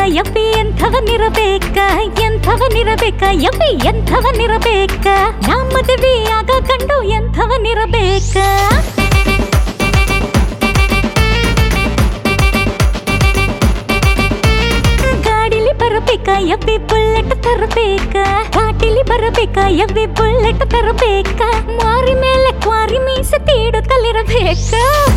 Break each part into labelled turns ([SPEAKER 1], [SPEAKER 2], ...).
[SPEAKER 1] ಯಪ್ಪಿ ಎಂಥವನಿರಬೇಕ ಎಂಥವನಿರಬೇಕ ಯಪ್ಪಿ ಎಂಥವನಿರಬೇಕ ನಮ್ಮ ಮದುವೆ ಆಗ ಕಂಡು ಎಂಥವನಿರಬೇಕ ಗಾಡಿಲಿ ಬರಬೇಕ ಯಬ್ಬಿ ಬುಲೆಟ್ ತರಬೇಕ ಘಾಟಿಲಿ ಬರಬೇಕ ಯಬ್ಬಿ ಬುಲೆಟ್ ತರಬೇಕ ಮಾರಿ ಮೇಲೆ ಕ್ವಾರಿ ಮೀಸೆ ತೀಡು ಕಲಿರಬೇಕ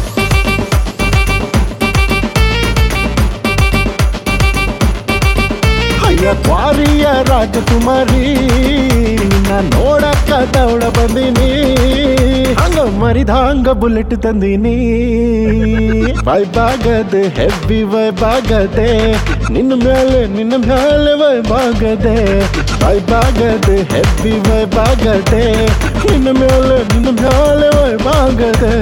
[SPEAKER 2] ಅಯ್ಯ ಕ್ವಾರಿಯ ರಾಜಕುಮಾರಿ ನಿನ್ನ ನೋಡಕ್ಕ ದೌಡ ಬಂದಿನಿ ಹಂಗ ಮರಿದ ಹಂಗ ಬುಲೆಟ್ ತಂದಿನಿ ವೈಬಾಗದೆ ಹೆವಿ ವೈಬಾಗದೆ ನಿನ್ನ ಮೇಲೆ ನಿನ್ನ ಮೇಲೆ ವೈಬಾಗದೆ ವೈಬಾಗದೆ ಹೆವಿ ವೈಬಾಗದೆ ನಿನ್ನ ಮೇಲೆ ನಿನ್ನ ಮೇಲೆ ವೈಬಾಗದೆ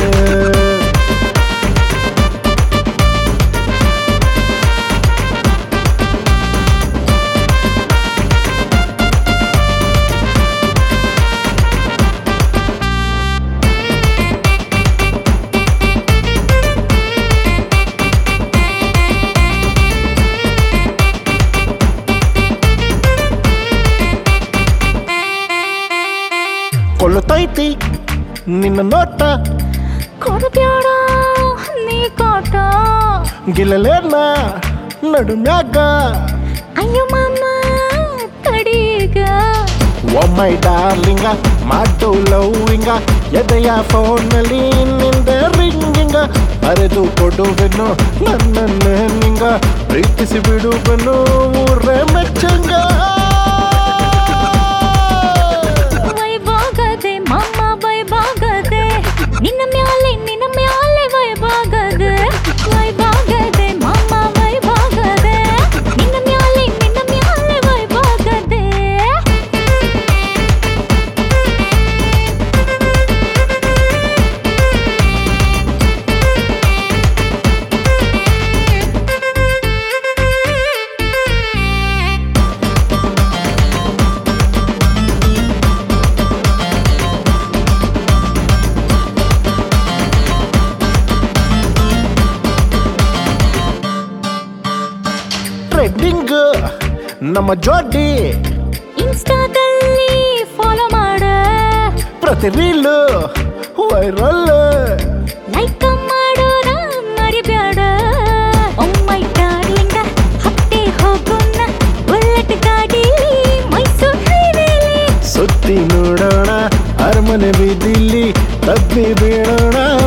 [SPEAKER 2] ಕೊಲ್ಲುತ್ತೈತಿ ನಿನ್ನ ನೋಟ
[SPEAKER 1] ಕೊಡಬ್ಯಾಡ ನೀ ಕಾಟ
[SPEAKER 2] ಗಿಲ್ಲಲೇನ ನಡುಮ್ಯಾಗ
[SPEAKER 1] ಅಯ್ಯೋ ಮಾಮ ತಡೀಗ
[SPEAKER 2] ಓ ಮೈ ಡಾರ್ಲಿಂಗ ಮಾಡು ಲವ್ವಿಂಗ ಎದೆಯ ಫೋನಲ್ಲಿ ನಿಂದ ರಿಂಗಿಂಗ ಅರೆದು ಕೊಡುವೆನು ನನ್ನನ್ನು ನಿಂಗ ಪ್ರೀತಿಸಿ ಬಿಡುವೆನು ಊರೇ ಮೆಚ್ಚಂಗ
[SPEAKER 1] ವೈಭಾಗದೆ ಮಾಮ ವೈಭಾಗದೆ ನಿನ್ನ ಮ್ಯಾಲೆ ನಿನ್ನ ಮ್ಯಾಲೆ ವೈಭಾಗದೆ ವೈಭಾಗದೆ ಮಾಮ ವೈಭಾಗದೆ ನಿನ್ನ ಮ್ಯಾಲೆ ನಿನ್ನ ಮ್ಯಾಲೆ ವೈಭಾಗದೆ
[SPEAKER 2] ಟ್ರೆಂಡಿಂಗ್ ನಮ್ಮ ಜೋಡಿ
[SPEAKER 1] ಇನ್ಸ್ಟಾದಲ್ಲಿ ಫಾಲೋ ಮಾಡ
[SPEAKER 2] ಪ್ರತಿ ರೀಲು ವೈರಲ್
[SPEAKER 1] ಲೈಕ್ ಮಾಡೋದ ಮರಿಬ್ಯಾಡ ಓ ಮೈ ಡಾರ್ಲಿಂಗ ಹತ್ತೆ ಹೋಗೋಣ ಬುಲೆಟ್ ಗಾಡಿ ಮೈಸೂರು ಹೈವೇಲಿ
[SPEAKER 2] ಸುತ್ತಿ ನೋಡೋಣ ಅರಮನೆ ಬೀದಿಲಿ ತಪ್ಪಿ ಬೀಳೋಣ